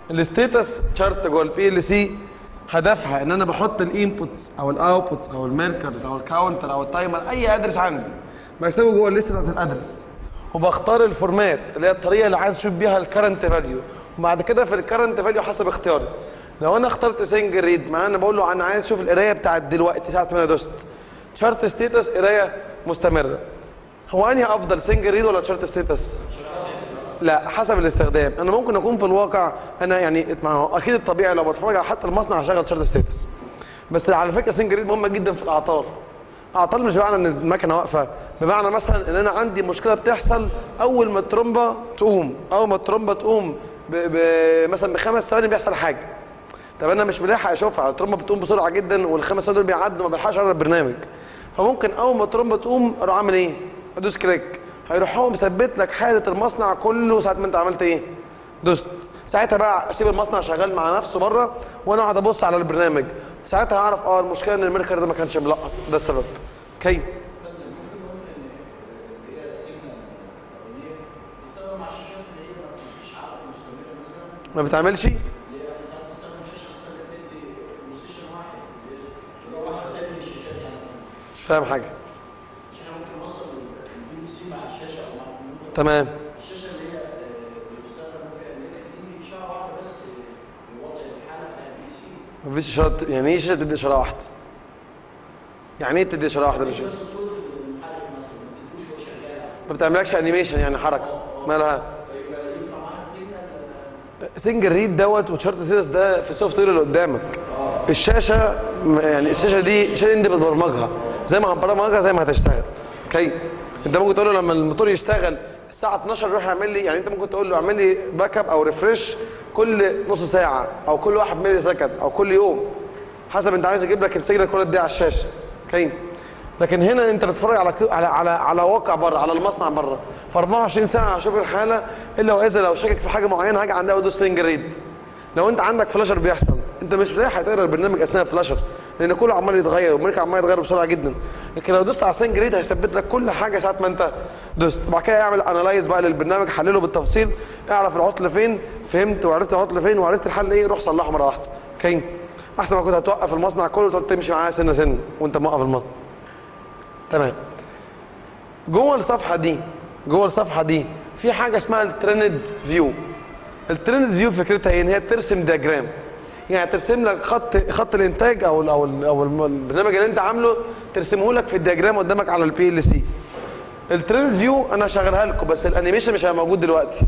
الستيتس شارت جوه البي ال سي هدفها ان انا بحط الانبوتس او الاوتبوتس او الميركرز او الكاونتر او التايمر اي ادرس عندي بكتبه جوه الليست بتاعت الادرس وبختار الفورمات اللي هي الطريقه اللي عايز اشوف بيها الكرنت فاليو وبعد كده في الكرنت فاليو حسب اختياري لو انا اخترت سنجل ريد معناه انا بقول له انا عايز اشوف القرايه بتاعت دلوقتي ساعه ما انا دوست شارت ستيتس قرايه مستمره هو انهي افضل سنجل ريد ولا شارت ستيتس لا حسب الاستخدام انا ممكن اكون في الواقع انا يعني ما هو اكيد الطبيعي لو بتفرج على حتى المصنع هشغل شارت ستيتس بس على فكره سنجل ريد مهمه جدا في الاعطال اعطال مش بمعنى ان المكنه واقفه بمعنى مثلا ان انا عندي مشكله بتحصل اول ما الترومبه تقوم اول ما الترومبه تقوم ب... ب... مثلا بخمس ثواني بيحصل حاجه طب انا مش ملاحق اشوفها الترومبه بتقوم بسرعه جدا والخمس ثواني دول بيعدوا ما بلحقش اقرا البرنامج فممكن اول ما الترومبه تقوم اروح اعمل ايه؟ ادوس كليك هيروح هو مثبت لك حاله المصنع كله ساعه ما انت عملت ايه؟ دوست ساعتها بقى اسيب المصنع شغال مع نفسه بره وانا اقعد ابص على البرنامج ساعتها هعرف اه المشكله ان الميركر ده ما كانش ملقط ده السبب اوكي ما بتعملش مش فاهم حاجه تمام الشاشه اللي هي بتستخدم فيها النت دي اشاره واحده بس لوضع الحاله بتاع البي سي مفيش اشاره يعني ايه شاشه بتدي اشاره واحده يعني ايه بتدي اشاره واحده مش بس صوره المحرك مثلا ما بتدوش وهو شغال ما بتعملكش انيميشن يعني حركه مالها يبقى ينفع معاها السيجنال سنجل ريد دوت وشارت سيتس ده في السوفت وير اللي قدامك الشاشه م- يعني الشاشه دي الشاشه دي انت بتبرمجها زي ما هتبرمجها زي ما هتشتغل اوكي انت ممكن تقول له لما الموتور يشتغل الساعه 12 روح اعمل لي يعني انت ممكن تقول له اعمل لي باك اب او ريفرش كل نص ساعه او كل واحد ملي سكند او كل يوم حسب انت عايز يجيب لك السيجنال كل قد ايه على الشاشه اوكي لكن هنا انت بتتفرج على ك- على على على واقع بره على المصنع بره ف 24 ساعه هشوف الحاله الا واذا لو شاكك في حاجه معينه هاجي عندها ودوس سنجل ريد لو انت عندك فلاشر بيحصل انت مش رايح تقرا البرنامج اثناء الفلاشر لان كله عمال يتغير والملك عمال يتغير بسرعه جدا لكن لو دوست على سنجل ريد هيثبت لك كل حاجه ساعه ما انت دوست وبعد كده اعمل انالايز بقى للبرنامج حلله بالتفصيل اعرف العطل فين فهمت وعرفت العطل فين وعرفت الحل ايه روح صلحه مره واحده اوكي احسن ما كنت هتوقف المصنع كله وتقعد تمشي معاه سنه سنه وانت موقف المصنع تمام جوه الصفحه دي جوه الصفحه دي في حاجه اسمها الترند فيو الترند فيو فكرتها ايه ان هي ترسم دياجرام يعني ترسم لك خط خط الانتاج او ال او ال او الم- البرنامج اللي انت عامله ترسمه لك في الدياجرام قدامك على البي ال سي الترند فيو انا هشغلها لكم بس الانيميشن مش هيبقى موجود دلوقتي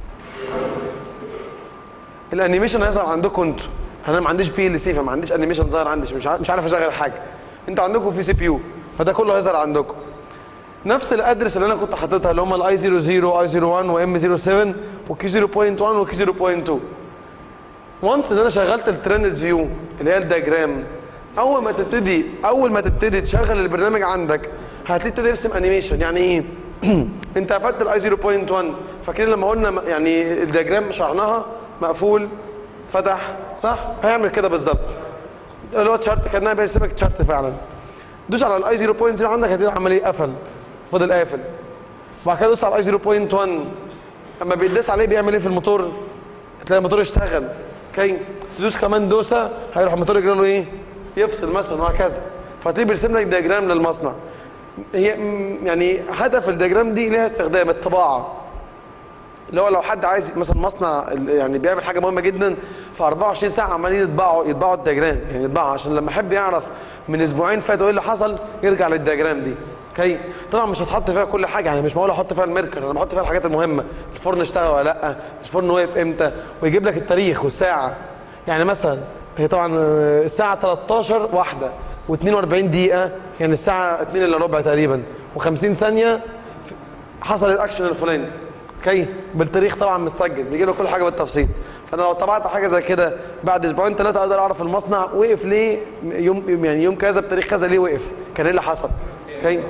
الانيميشن هيظهر عندكم انتوا انا ما عنديش بي ال سي فما عنديش انيميشن ظاهر عندي مش عارف مش عارف اشغل حاجه انتوا عندكم في سي بي يو فده كله هيظهر عندكم نفس الادرس اللي انا كنت حاططها اللي هم الاي 00 اي 01 وام 07 وكي 0.1 وكي 0.2 وانس ان انا شغلت الترند فيو اللي هي الدياجرام اول ما تبتدي اول ما تبتدي تشغل البرنامج عندك هتلاقي ابتدي يرسم انيميشن يعني ايه انت قفلت الاي 0.1 فاكرين لما قلنا م- يعني الدياجرام شرحناها مقفول فتح صح هيعمل كده بالظبط اللي هو تشارت كانها بيرسمك تشارت فعلا دوس على الاي 0.0 عندك هتلاقي العمليه قفل فضل قافل وبعد كده دوس على الاي 0.1 اما بيداس عليه بيعمل ايه في الموتور هتلاقي الموتور اشتغل اوكي تدوس كمان دوسه هيروح الموتور يجري له ايه يفصل مثلا وهكذا فهتلاقيه بيرسم لك دياجرام للمصنع هي م- يعني هدف الدياجرام دي ليها استخدام الطباعه اللي هو لو حد عايز مثلا مصنع ال- يعني بيعمل حاجه مهمه جدا في 24 ساعه عمالين يطبعوا يطبعوا الدياجرام يعني يطبعوا عشان لما يحب يعرف من اسبوعين فاتوا ايه اللي حصل يرجع للدياجرام دي اوكي طبعا مش هتحط فيها كل حاجه يعني مش معقول احط فيها الميركر انا بحط فيها الحاجات المهمه الفرن اشتغل ولا لا الفرن وقف امتى ويجيب لك التاريخ والساعه يعني مثلا هي طبعا آه، الساعه 13 واحده و42 دقيقه يعني الساعه 2 الا ربع تقريبا و50 ثانيه حصل الاكشن الفلاني اوكي بالتاريخ طبعا متسجل بيجي له كل حاجه بالتفصيل فانا لو طبعت حاجه زي كده بعد اسبوعين ثلاثه اقدر اعرف المصنع وقف ليه يوم يعني يوم كذا بتاريخ كذا ليه وقف كان ايه اللي حصل اوكي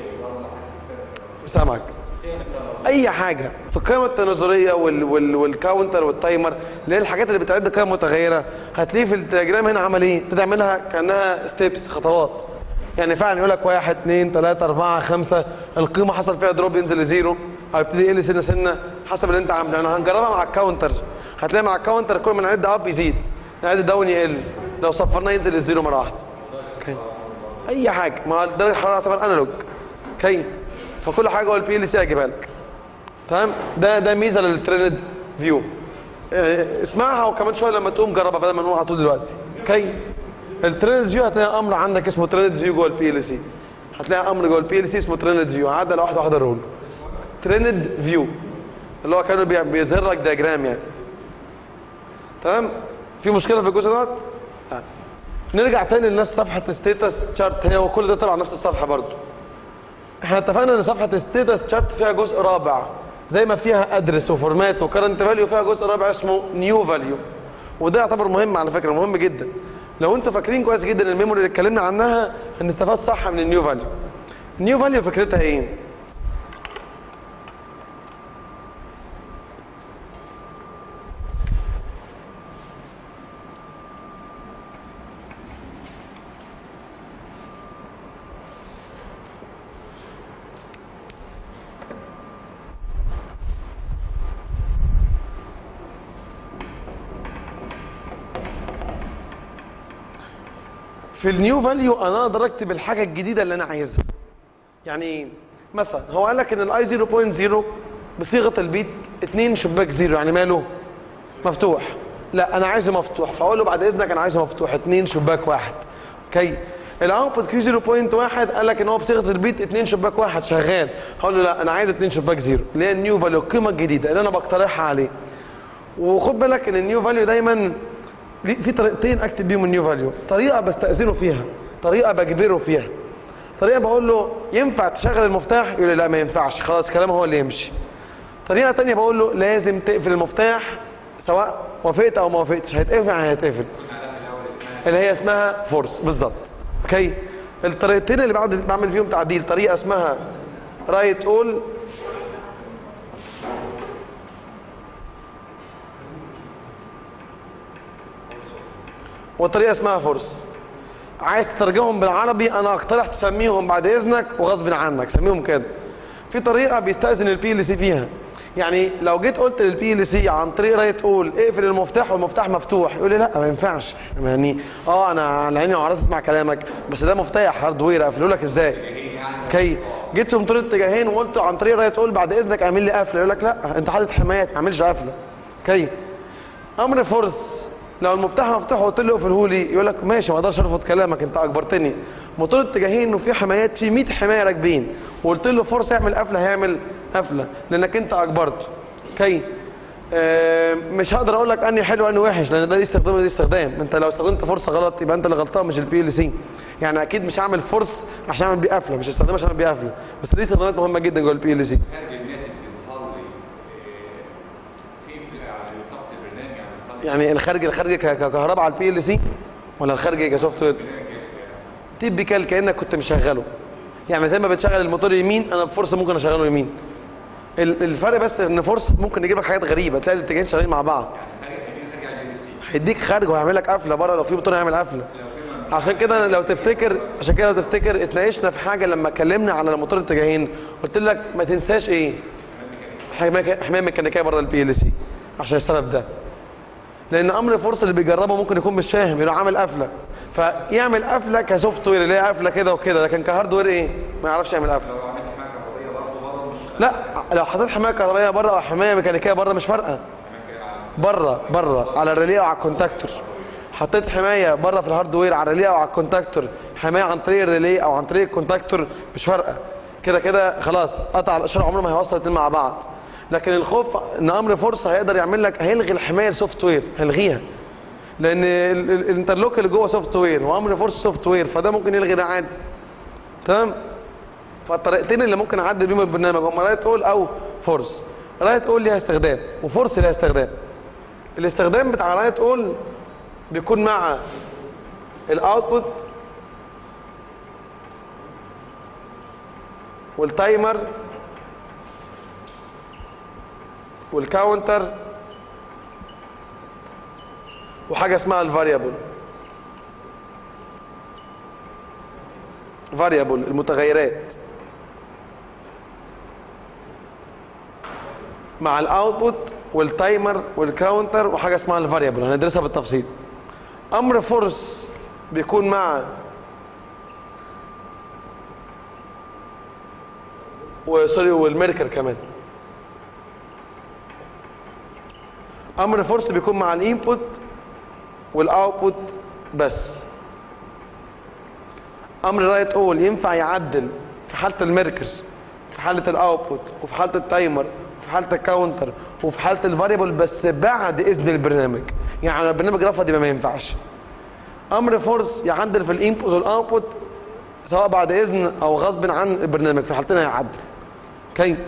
سامعك اي حاجه في القيمه التنازليه وال وال والكاونتر والتايمر اللي هي الحاجات اللي بتعد قيم متغيره هتلاقيه في الدياجرام هنا عمل ايه بتعملها كانها ستيبس خطوات يعني فعلا يقول لك واحد اثنين ثلاثة أربعة خمسة القيمة حصل فيها دروب ينزل لزيرو أو يبتدي يقل سنة سنة حسب اللي أنت عامله يعني هنجربها مع الكاونتر هتلاقي مع الكاونتر كل ما نعد اب يزيد نعد داون يقل لو صفرناه ينزل الزيرو مره واحده اوكي اي حاجه ما هو درجه الحراره يعتبر انالوج اوكي فكل حاجه هو البي ال سي هيجيبها لك تمام ده ده ميزه للترند فيو اه، اسمعها وكمان شويه لما تقوم جربها بدل ما نقول على طول دلوقتي اوكي الترند فيو هتلاقي امر عندك اسمه ترند فيو جوه البي ال سي هتلاقي امر جوه البي ال سي اسمه ترند فيو عدى لو واحده واحده رول ترند فيو اللي هو كانوا بي- بيظهر لك دياجرام يعني تمام في مشكله في الجزء دوت لا. نرجع تاني لنفس صفحه ستيتس تشارت هي وكل ده طبعا نفس الصفحه برضو احنا اتفقنا ان صفحه ستيتس تشارت فيها جزء رابع زي ما فيها ادرس وفورمات وكرنت فاليو فيها جزء رابع اسمه نيو فاليو وده يعتبر مهم على فكره مهم جدا لو انتوا فاكرين كويس جدا الميموري اللي اتكلمنا عنها هنستفاد صح من النيو فاليو النيو فاليو فكرتها ايه في النيو فاليو انا اقدر اكتب الحاجه الجديده اللي انا عايزها يعني ايه مثلا هو قال لك ان الاي 0.0 بصيغه البيت 2 شباك زيرو يعني ماله مفتوح لا انا عايزه مفتوح فاقول له بعد اذنك انا عايزه مفتوح 2 شباك واحد اوكي الاوتبوت كيو 0.1 قال لك ان هو بصيغه البيت 2 شباك واحد شغال هقول له لا انا عايزه 2 شباك زيرو اللي هي النيو فاليو القيمه الجديده اللي انا بقترحها عليه وخد بالك ان النيو فاليو دايما ليه- في طريقتين اكتب بيهم النيو فاليو طريقه بستاذنه فيها طريقه بجبره فيها طريقه بقول له ينفع تشغل المفتاح يقول لي لا ما ينفعش خلاص كلامه هو اللي يمشي طريقه تانية بقول له لازم تقفل المفتاح سواء وافقت او ما وافقتش هيتقفل يعني هيتقفل اللي هي اسمها فورس بالظبط اوكي الطريقتين اللي بعد بعمل فيهم تعديل طريقه اسمها رايت اول وطريقه اسمها فورس عايز تترجمهم بالعربي انا اقترح تسميهم بعد اذنك وغصب عنك سميهم كده في طريقه بيستاذن البي ال سي فيها يعني لو جيت قلت للبي ال سي عن طريق رايت قول اقفل المفتاح والمفتاح مفتوح يقول لي لا ما ينفعش يعني اه انا على عيني وعلى راسي اسمع كلامك بس ده مفتاح هاردوير اقفله لك ازاي اوكي جيت في موتور اتجاهين وقلت عن طريق رايت قول بعد اذنك اعمل لي قفله يقول لك لا انت حاطط حمايه ما تعملش قفله اوكي امر فورس لو المفتاح مفتوح وقلت له اقفله لي يقول لك ماشي ما اقدرش ارفض كلامك انت اجبرتني موتور اتجاهين وفي حمايات في 100 حمايه راكبين وقلت له فورس يعمل قفله هيعمل قفله لانك انت اجبرته اوكي آه مش هقدر اقول لك اني حلو اني وحش لان ده ليه استخدام وده ليه استخدام انت لو استخدمت فرصه غلط يبقى انت اللي غلطان مش البي ال سي يعني اكيد مش هعمل فورس عشان اعمل بيه قفله مش هستخدمها عشان اعمل بيه قفله بس دي استخدامات مهمه جدا جوه البي ال سي خارج الناتج بيظهر لي آه، في في على صفحه البرنامج يعني بيظهر لي يعني الخارج الخارج ك- ككهرباء على البي ال سي ولا الخارج كسوفت وير تيبيكال كانك كنت مشغله يعني زي ما بتشغل الموتور يمين انا بفرصه ممكن اشغله يمين ال- الفرق بس ان فرصه ممكن يجيب لك حاجات غريبه تلاقي الاتجاهين شغالين مع بعض خارج هيجي خارج على البي سي هيديك خارج وهيعمل لك قفله بره لو في موتور هيعمل قفله عشان كده أنا لو تفتكر عشان كده لو تفتكر اتناقشنا في حاجه لما اتكلمنا على الموتور الاتجاهين قلت لك ما تنساش ايه حمايه حمايه ميكانيكيه بره البي ال سي عشان السبب ده لان امر الفرصه اللي بيجربه ممكن يكون مش فاهم يروح عامل قفله فيعمل قفله كسوفت وير اللي هي قفله كده وكده لكن كهاردوير ايه ما يعرفش يعمل قفله لو عملت حمايه كهربائيه برضه بره مش لا لو حطيت حمايه كهربائيه بره او حمايه ميكانيكيه بره مش فارقه بره بره على الريلي او على الكونتاكتور حطيت حمايه بره في الهاردوير على الريلي او على الكونتاكتور حمايه عن طريق الريلي او عن طريق الكونتاكتور مش فارقه كده كده خلاص قطع الاشاره عمره ما هيوصل الاثنين مع بعض لكن الخوف ان امر فرصه هيقدر يعمل لك هيلغي الحمايه السوفت وير هيلغيها لان ال- ال- الانترلوك اللي جوه سوفت وير وامر فرصه سوفت وير فده ممكن يلغي ده عادي تمام فالطريقتين اللي ممكن اعدل بيهم البرنامج هم رايت اول او فورس رايت اول ليها استخدام وفورس ليها استخدام الاستخدام بتاع رايت اول بيكون مع الاوتبوت والتايمر والكاونتر وحاجه اسمها الفاريبل فاريبل المتغيرات مع الاوتبوت والتايمر والكاونتر وحاجه اسمها الفاريبل هندرسها بالتفصيل امر فورس بيكون مع وسوري والميركر كمان امر فورس بيكون مع الانبوت والاوتبوت بس امر رايت اول ينفع يعدل في حاله الميركرز في حاله الاوتبوت وفي حاله التايمر وفي حاله الكاونتر وفي حاله الفاريبل بس بعد اذن البرنامج يعني لو البرنامج رفض يبقى ما ينفعش امر فورس يعدل في الانبوت والاوتبوت سواء بعد اذن او غصب عن البرنامج في الحالتين هيعدل اوكي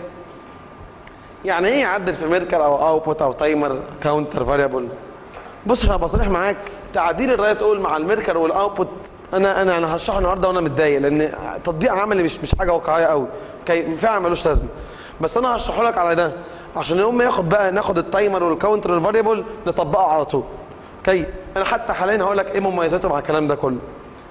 يعني ايه يعدل في ميركر او اوتبوت او تايمر كاونتر فاريبل بص عشان بصريح معاك تعديل الرايت اول مع الميركر والاوتبوت انا انا انا هشرحه النهارده وانا متضايق لان تطبيق عملي مش مش حاجه واقعيه قوي اوكي فعلا ملوش لازمه بس انا هشرحه لك على ده عشان يوم ما ياخد بقى ناخد التايمر والكاونتر والفاريبل نطبقه على طول اوكي انا حتى حاليا هقول لك ايه مميزاته مع الكلام ده كله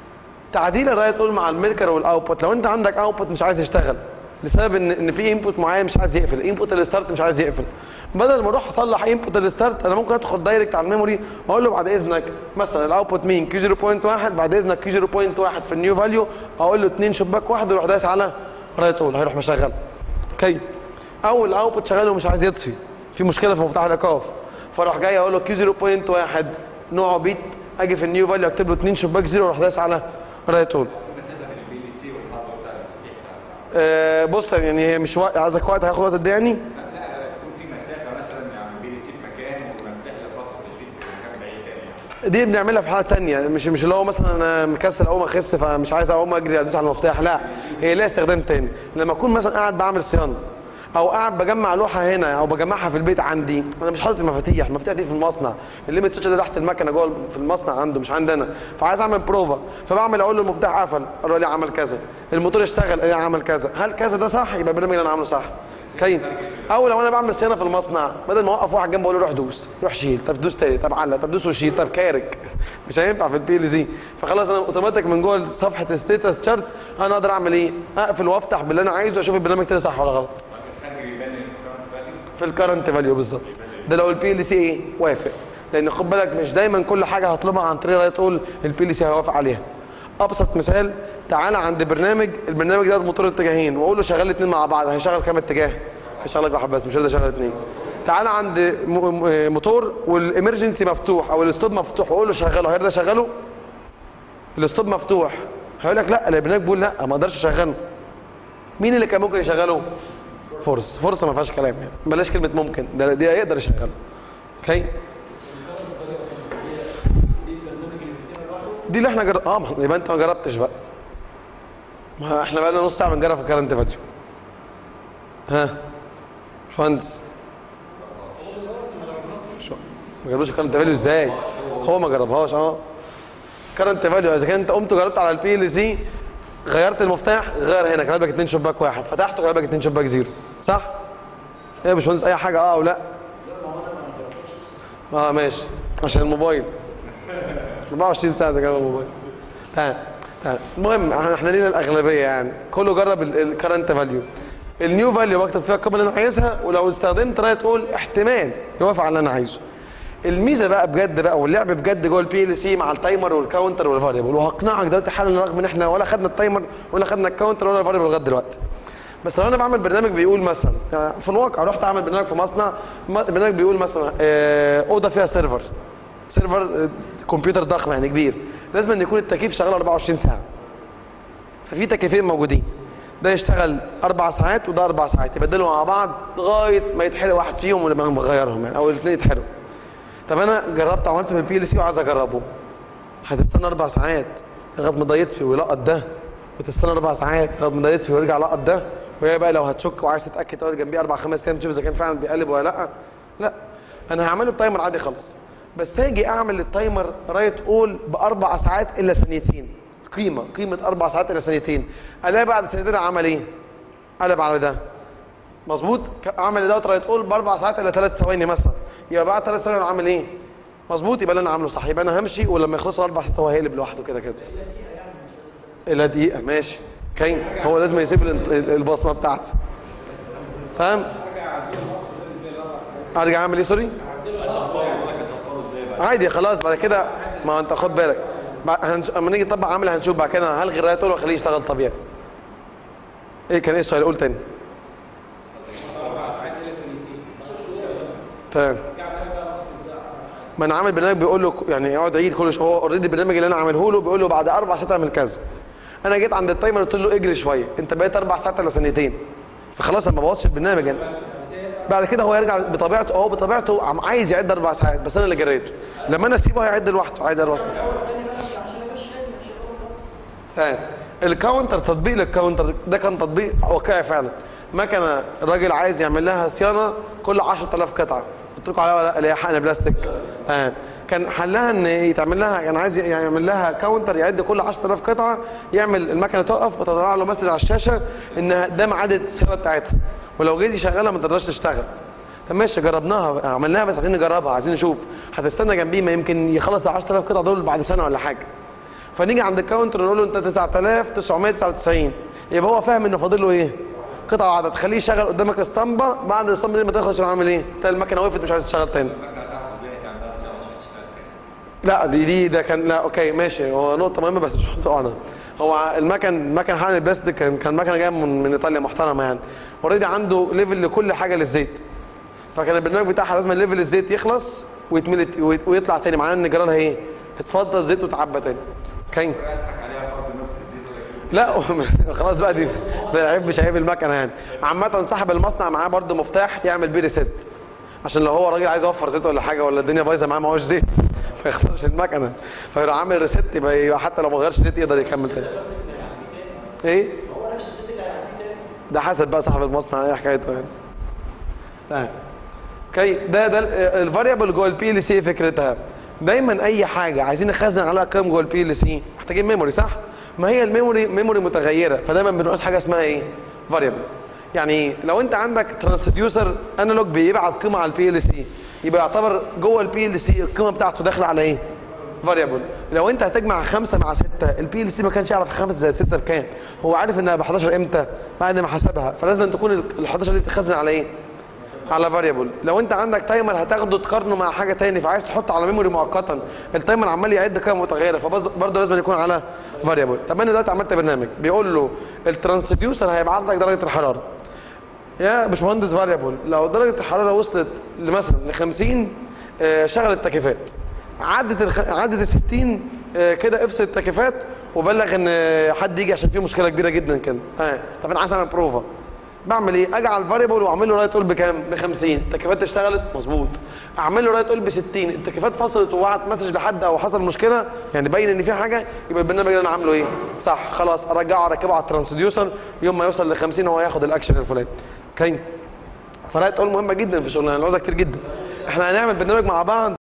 تعديل الرايت اول مع الميركر والاوتبوت لو انت عندك اوتبوت مش عايز يشتغل لسبب ان ان في انبوت معين مش عايز يقفل انبوت الستارت مش عايز يقفل بدل ما اروح اصلح انبوت الستارت انا ممكن ادخل دايركت على الميموري واقول له بعد اذنك مثلا الاوتبوت مين كيو 0.1 بعد اذنك كيو 0.1 في النيو فاليو اقول له اثنين شباك واحد ويروح دايس على رايت اول هيروح مشغل اوكي او الاوتبوت شغال ومش عايز يطفي في مشكله في مفتاح الايقاف فاروح جاي اقول له كيو 0.1 نوعه بيت اجي في النيو فاليو اكتب له اثنين شباك زيرو واروح دايس على رايت اول مسافه بين البي ال سي والهاردوير بتاع التفتيح ده آه، بص يعني هي مش وقت عايزك وقت هياخد وقت قد ايه يعني لا لا يكون في مسافه مثلا يعني البي ال سي في مكان ومفتاح الاضافه التشغيل في مكان بعيد تاني يعني دي بنعملها في حاله تانية مش مش اللي هو مثلا انا مكسل اقوم اخس فمش عايز اقوم اجري ادوس على المفتاح لا هي ليها استخدام تاني لما اكون مثلا قاعد بعمل صيانه او قاعد بجمع لوحه هنا او بجمعها في البيت عندي انا مش حاطط المفاتيح المفاتيح دي في المصنع الليميت سويتش ده تحت المكنه جوه في المصنع عنده مش عندي انا فعايز اعمل بروفا فبعمل اقول له المفتاح قفل اقول له ليه عمل كذا الموتور اشتغل ليه عمل كذا هل كذا ده صح يبقى البرنامج اللي انا عامله صح كاين او لو انا بعمل صيانه في المصنع بدل ما اوقف واحد جنبه اقول له روح دوس روح شيل طب دوس تاني طب علق طب دوس وشيل طب كارك مش هينفع في البي ال زي فخلاص انا اوتوماتيك من جوه صفحه ستيتس شارت انا اقدر اعمل ايه اقفل وافتح باللي انا عايزه اشوف البرنامج طلع صح ولا غلط الخارج يبان الكرنت فاليو في الكرنت فاليو بالظبط ده لو البي ال سي ايه وافق لان خد بالك مش دايما كل حاجه هطلبها عن طريق رايت تقول البي ال سي هيوافق عليها ابسط مثال تعالى عند برنامج البرنامج ده موتور اتجاهين واقول له شغل الاثنين مع بعض هيشغل كام اتجاه هيشغل لك واحد بس مش هيقدر يشغل الاثنين تعالى عند م- م- موتور والامرجنسي مفتوح او الستوب مفتوح واقول له شغله هيرضى يشغله الستوب مفتوح هيقول لك لا البرنامج بيقول لا ما اقدرش اشغله مين اللي كان ممكن يشغله فرص فرصه ما فيهاش كلام يعني بلاش كلمه ممكن ده دي يقدر يشغله اوكي دي اللي احنا جرب اه ما- يبقى انت ما جربتش بقى ما احنا بقى لنا نص ساعه بنجرب في الكارنت فاليو ها باشمهندس شو- ما جربوش الكارنت فاليو ازاي هو ما جربهاش اه كارنت فاليو اذا كان انت قمت جربت على البي ال سي غيرت المفتاح غير هنا كتب لك اتنين شباك واحد فتحته كتب لك اتنين شباك زيرو صح؟ ايه يا باشمهندس اي حاجه اه او لا؟ اه ماشي عشان الموبايل 24 ساعه ده جاب الموبايل تمام تمام المهم احنا احنا لينا الاغلبيه يعني كله جرب الكرنت فاليو النيو فاليو بكتب فيها القيمه اللي انا عايزها ولو استخدمت رايت تقول احتمال يوافق على اللي انا عايزه الميزه بقى بجد بقى واللعب بجد جوه البي ال سي مع التايمر والكاونتر والفاريبل وهقنعك دلوقتي حالا رغم ان احنا ولا خدنا التايمر ولا خدنا الكاونتر ولا الفاريبل لغايه دلوقتي بس لو انا بعمل برنامج بيقول مثلا يعني في الواقع رحت اعمل برنامج في مصنع م- برنامج بيقول مثلا آه، اوضه فيها سيرفر سيرفر آه، كمبيوتر ضخم يعني كبير لازم ان يكون التكييف شغال 24 ساعه ففي تكييفين موجودين ده يشتغل اربع ساعات وده اربع ساعات يبدلوا مع بعض لغايه ما يتحرق واحد فيهم ونبقى نغيرهم يعني او الاثنين يتحرقوا طب انا جربت عملته في البي ال سي وعايز اجربه هتستنى اربع ساعات لغايه ما ده يطفي ويلقط ده وتستنى اربع ساعات لغايه ما ده يطفي ويرجع لقط ده وهي بقى لو هتشك وعايز تتاكد تقعد جنبيه اربع خمس ايام تشوف اذا كان فعلا بيقلب ولا لا لا انا هعمله بتايمر عادي خالص بس هاجي اعمل التايمر رايت اول باربع ساعات الا ثانيتين قيمه قيمه اربع ساعات الا ثانيتين الاقي بعد ثانيتين عمل ايه؟ قلب على ده مظبوط ك- عمل دوت رايت اول باربع ساعات الا ثلاث ثواني مثلا يبقى بعد ثلاث ثواني أنا عامل ايه؟ مظبوط يبقى اللي انا عامله صح يبقى انا همشي ولما يخلصوا الاربع ساعات هو هيقلب لوحده كده كده الا دقيقه ماشي كاين هو لازم يسيب الانت- البصمه بتاعته فاهم ارجع اعمل ايه سوري عادي خلاص بعد كده ما انت خد بالك بعد- هنش... اما نيجي نطبق عمل هنشوف بعد كده هلغي الرايه طول واخليه يشتغل طبيعي ايه كان ايه السؤال قول تاني تمام ما انا عامل برنامج بيقول له يعني يقعد يعيد كل شويه هو اوريدي البرنامج اللي انا عامله له بيقول له بعد اربع ساعات اعمل كذا انا جيت عند التايمر قلت له اجري شويه انت بقيت اربع ساعات ولا ثانيتين فخلاص انا ما بوظش البرنامج يعني بعد كده هو يرجع بطبيعته هو بطبيعته عم عايز يعد اربع ساعات بس انا اللي جريته لما انا اسيبه هيعد لوحده عادي اربع ساعات تمام الكاونتر تطبيق للكاونتر ده كان تطبيق واقعي فعلا مكنه الراجل عايز يعمل لها صيانه كل 10000 قطعه قلت لكم عليها ولا لا؟ اللي هي حقن بلاستيك تمام كان حلها ان يتعمل لها كان عايز يعمل لها كاونتر يعد كل 10000 قطعه يعمل المكنه تقف وتطلع له مسج على الشاشه ان ده ميعاد الصيانه بتاعتها ولو جيت يشغلها ما تقدرش تشتغل طب ماشي جربناها عملناها بس عايزين نجربها عايزين نشوف هتستنى جنبيه ما يمكن يخلص ال 10000 قطعه دول بعد سنه ولا حاجه فنيجي عند الكاونتر نقول له انت 9999 يبقى هو فاهم ان فاضل له ايه؟ قطعه واحده تخليه يشغل قدامك اسطمبه بعد الاسطمبه دي ما تخلص يروح عامل ايه؟ تلاقي المكنه وقفت مش عايز تشتغل تاني المكنه تعرف ازاي تعملها صيانه عشان تشتغل تاني لا دي دي ده كان لا اوكي ماشي هو نقطه مهمه بس مش موضوعنا هو المكن المكن حقن البلاستيك كان كان مكنه جايه من, من ايطاليا محترمه يعني اوريدي عنده ليفل لكل حاجه للزيت فكان البرنامج بتاعها لازم ليفل الزيت يخلص ويتملي ويت- ويطلع تاني معناه ان جرالها ايه؟ اتفضل الزيت وتعبى تاني اوكي اضحك عليها فرض نفس الزيت ولا لا خلاص بقى دي ده العيب مش عيب المكنه يعني عامه صاحب المصنع معاه برضه مفتاح يعمل بيه ريست عشان لو هو راجل عايز يوفر زيت ولا حاجه ولا الدنيا بايظه معاه معهوش زيت ما يخسرش المكنه فيروح عامل ريست يبقى يبقى حتى لو ما غيرش زيت يقدر يكمل تاني ايه هو نفس الست اللي هيعديه تاني ده حسب بقى صاحب المصنع ايه حكايته يعني تمام اوكي ده ده الفاريبل جوه البي ال سي فكرتها دايما اي حاجه عايزين نخزن عليها كام جوه البي ال سي محتاجين ميموري صح ما هي الميموري ميموري متغيره فدايما بنقول حاجه اسمها ايه فاريبل يعني لو انت عندك ترانسديوسر انالوج بيبعت قيمه على البي ال سي يبقى يعتبر جوه البي ال سي القيمه بتاعته داخله على ايه فاريبل لو انت هتجمع خمسة مع ستة البي ال سي ما كانش يعرف خمسة زائد ستة بكام هو عارف انها ب 11 امتى بعد ما حسبها فلازم أن تكون ال 11 دي تتخزن على ايه على فاريبل لو انت عندك تايمر هتاخده تقارنه مع حاجه تاني فعايز تحطه على ميموري مؤقتا التايمر عمال يعد قيم متغيره فبرضه لازم يكون على فاريبل طب انا دلوقتي عملت برنامج بيقول له الترانسديوسر هيبعت لك درجه الحراره يا باشمهندس فاريبل لو درجه الحراره وصلت مثلا ل 50 آه، شغل التكييفات عدت الخ... عدت ال 60 آه، كده افصل التكييفات وبلغ ان آه، حد يجي عشان في مشكله كبيره جدا كده اه طب انا عايز اعمل بروفا بعمل ايه؟ اجعل فاريبل واعمل له رايت قول بكام؟ ب 50 التكييفات اشتغلت مظبوط اعمل له رايت قول ب 60 التكييفات فصلت وبعت مسج لحد او حصل مشكله يعني باين ان في حاجه يبقى البرنامج اللي انا عامله ايه؟ صح خلاص ارجعه اركبه على الترانسديوسر يوم ما يوصل ل 50 هو ياخد الاكشن الفلاني اوكي فرايت قول مهمه جدا في شغلنا هنعوزها كتير جدا احنا هنعمل برنامج مع بعض